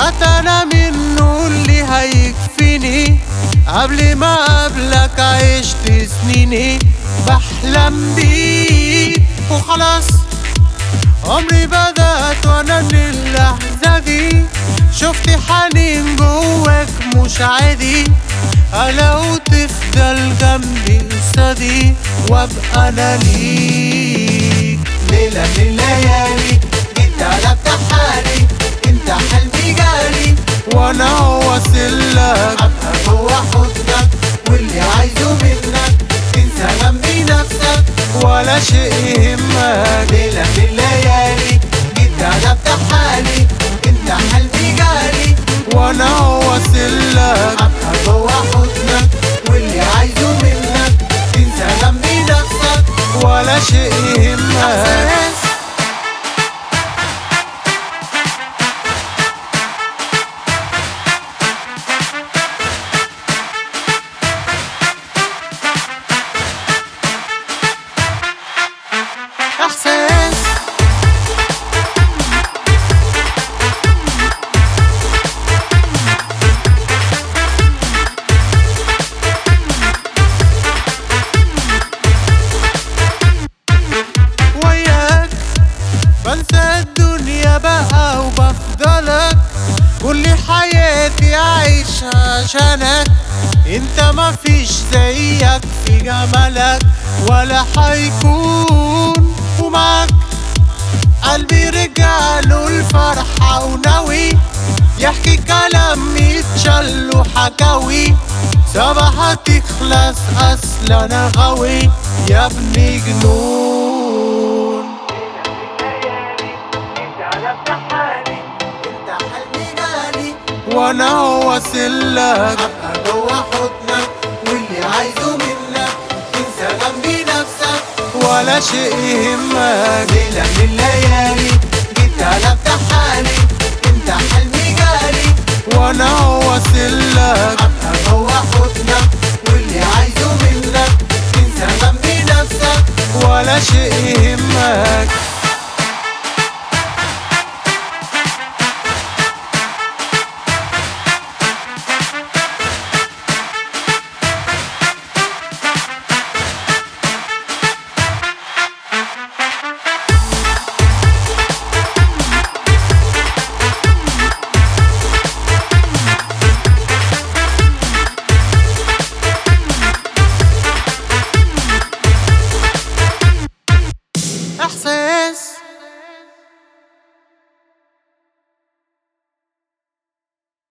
خدت انا منه اللي هيكفيني قبل ما قبلك عشت سنيني بحلم بيك وخلاص عمري بدأت وانا من اللحظة دي شفت حنين جواك مش عادي لو تفضل جنبي قصادي وابقى انا ليك ليلة من الليالي جيت قلبت حالي انت حلمي جالي وانا واصل لك ابقى جوا حضنك واللي عايزه منك تنسى جنبي نفسك ولا شيء يهمك ليلة من الليالي جيت قلبت حالي انت حلمي جالي وانا واصل لك ابقى جوا حضنك واللي عايزه منك تنسى جنبي نفسك ولا شيء يهمك احساس وياك بنسى الدنيا بقى وبفضلك كل حياتي عايشها عشانك انت مفيش زيك في جمالك ولا حيكون ومعك قلبي رجعله الفرحة وناوي يحكي كلام يتشل وحكاوي صباح تخلص اصل انا غاوي يا ابني جنون قلبت حالي انت حلمي جالي وانا واصل لك ابقى جوا حضنك واللي عايزه منك تنسى جنبي نفسك ولا شيء يهمك ليلة من الليالي جيت قلبت حالي انت حلمي جالي وانا واصل لك ابقى جوا حضنك واللي عايزه منك تنسى جنبي نفسك ولا شيء يهمك احساس